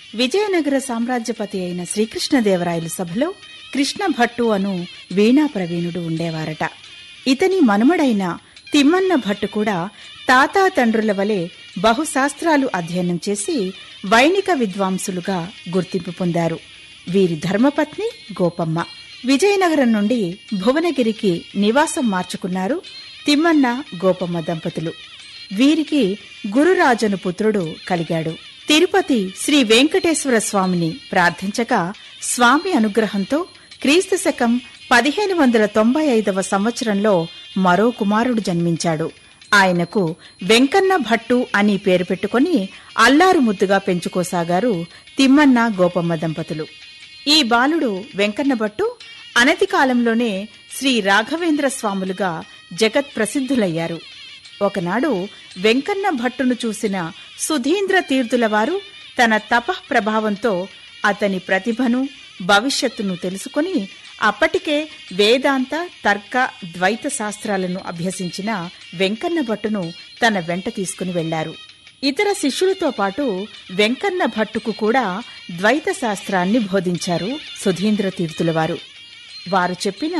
విజయనగర సామ్రాజ్యపతి అయిన శ్రీకృష్ణదేవరాయలు సభలో కృష్ణ భట్టు అను వీణా ప్రవీణుడు ఉండేవారట ఇతని మనుమడైన తిమ్మన్న భట్టు కూడా తాతా తండ్రుల వలె బహుశాస్త్రాలు అధ్యయనం చేసి వైణిక విద్వాంసులుగా గుర్తింపు పొందారు వీరి ధర్మపత్ని గోపమ్మ విజయనగరం నుండి భువనగిరికి నివాసం మార్చుకున్నారు తిమ్మన్న గోపమ్మ దంపతులు వీరికి గురురాజను పుత్రుడు కలిగాడు తిరుపతి శ్రీ వెంకటేశ్వర స్వామిని ప్రార్థించగా స్వామి అనుగ్రహంతో క్రీస్తు శకం పదిహేను వందల తొంభై ఐదవ సంవత్సరంలో మరో కుమారుడు జన్మించాడు ఆయనకు వెంకన్న భట్టు అని పేరు పెట్టుకుని అల్లారు ముద్దుగా పెంచుకోసాగారు తిమ్మన్న గోపమ్మ దంపతులు ఈ బాలుడు వెంకన్న భట్టు అనతి కాలంలోనే శ్రీ రాఘవేంద్ర స్వాములుగా జగత్ ప్రసిద్ధులయ్యారు ఒకనాడు వెంకన్న భట్టును చూసిన సుధీంద్ర తీర్థుల వారు తన తపః ప్రభావంతో అతని ప్రతిభను భవిష్యత్తును తెలుసుకుని అప్పటికే వేదాంత తర్క ద్వైత శాస్త్రాలను అభ్యసించిన వెంకన్న భట్టును తన వెంట తీసుకుని వెళ్లారు ఇతర శిష్యులతో పాటు వెంకన్న భట్టుకు కూడా ద్వైత శాస్త్రాన్ని బోధించారు సుధీంద్ర తీర్థుల వారు వారు చెప్పిన